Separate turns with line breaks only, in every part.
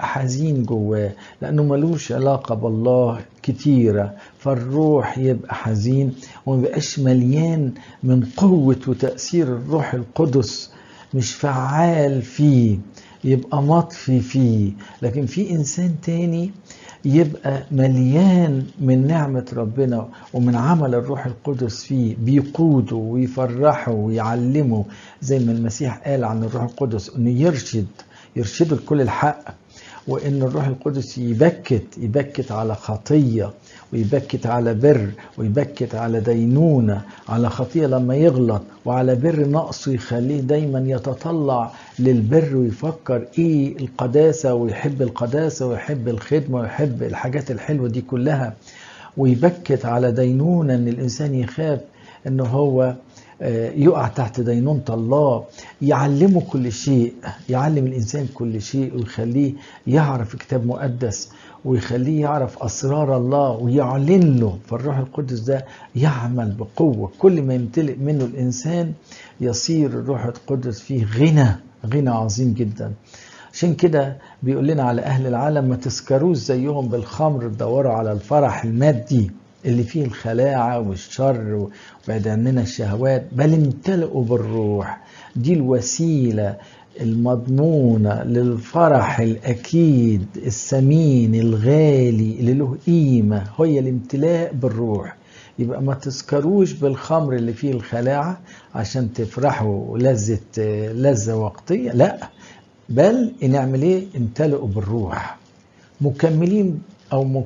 يبقى حزين جواه لانه ملوش علاقه بالله كتيره فالروح يبقى حزين وما يبقاش مليان من قوه وتاثير الروح القدس مش فعال فيه يبقى مطفي فيه لكن في انسان تاني يبقى مليان من نعمة ربنا ومن عمل الروح القدس فيه بيقوده ويفرحه ويعلمه زي ما المسيح قال عن الروح القدس انه يرشد يرشده لكل الحق وان الروح القدس يبكت يبكت على خطيه ويبكت على بر ويبكت على دينونه على خطيه لما يغلط وعلى بر نقصه يخليه دايما يتطلع للبر ويفكر ايه القداسه ويحب القداسه ويحب الخدمه ويحب الحاجات الحلوه دي كلها ويبكت على دينونه ان الانسان يخاف ان هو يقع تحت دينونة الله يعلمه كل شيء يعلم الإنسان كل شيء ويخليه يعرف كتاب مقدس ويخليه يعرف أسرار الله ويعلن له فالروح القدس ده يعمل بقوة كل ما يمتلئ منه الإنسان يصير الروح القدس فيه غنى غنى عظيم جدا عشان كده بيقول لنا على أهل العالم ما تسكروش زيهم بالخمر تدوروا على الفرح المادي اللي فيه الخلاعة والشر وبعد عننا الشهوات بل امتلئوا بالروح دي الوسيلة المضمونة للفرح الأكيد الثمين الغالي اللي له قيمة هي الامتلاء بالروح يبقى ما تسكروش بالخمر اللي فيه الخلاعة عشان تفرحوا لذة لذة وقتية لا بل نعمل ايه امتلئوا بالروح مكملين او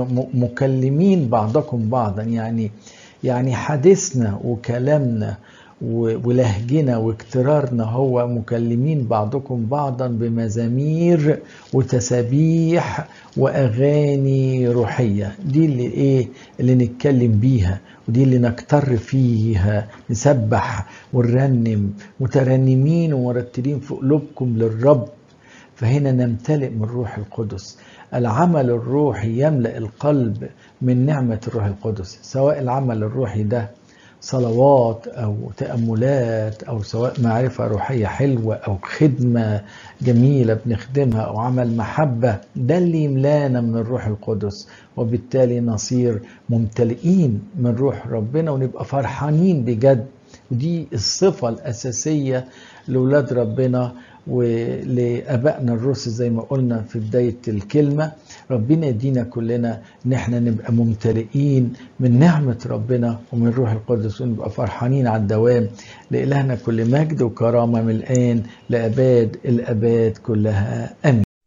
مكلمين بعضكم بعضا يعني يعني حديثنا وكلامنا ولهجنا واكترارنا هو مكلمين بعضكم بعضا بمزامير وتسابيح واغاني روحيه دي اللي ايه اللي نتكلم بيها ودي اللي نكتر فيها نسبح ونرنم مترنمين ومرتلين في قلوبكم للرب فهنا نمتلئ من الروح القدس العمل الروحي يملأ القلب من نعمة الروح القدس سواء العمل الروحي ده صلوات أو تأملات أو سواء معرفة روحية حلوة أو خدمة جميلة بنخدمها أو عمل محبة ده اللي يملانا من الروح القدس وبالتالي نصير ممتلئين من روح ربنا ونبقى فرحانين بجد ودي الصفة الأساسية لولاد ربنا ولابائنا الرسل زي ما قلنا في بدايه الكلمه ربنا يدينا كلنا ان احنا نبقى ممتلئين من نعمه ربنا ومن روح القدس ونبقى فرحانين على الدوام لالهنا كل مجد وكرامه من الان لاباد الاباد كلها امين